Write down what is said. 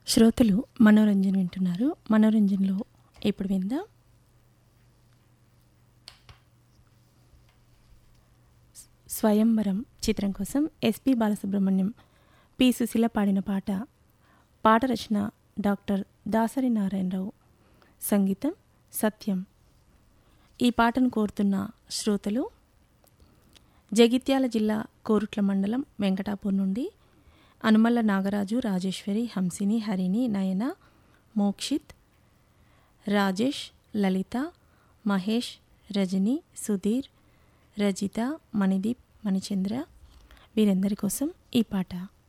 శ్రోతలు మనోరంజన్ వింటున్నారు మనోరంజన్లో ఇప్పుడు విందాం స్వయంవరం చిత్రం కోసం ఎస్పి బాలసుబ్రహ్మణ్యం పి సుశీల పాడిన పాట పాట రచన డాక్టర్ దాసరి నారాయణరావు సంగీతం సత్యం ఈ పాటను కోరుతున్న శ్రోతలు జగిత్యాల జిల్లా కోరుట్ల మండలం వెంకటాపూర్ నుండి అనుమల్ల నాగరాజు రాజేశ్వరి హంసిని హరిణి నయన మోక్షిత్ రాజేష్ లలిత మహేష్ రజని సుధీర్ రజిత మణిదీప్ మణిచంద్ర వీరందరి కోసం ఈ పాట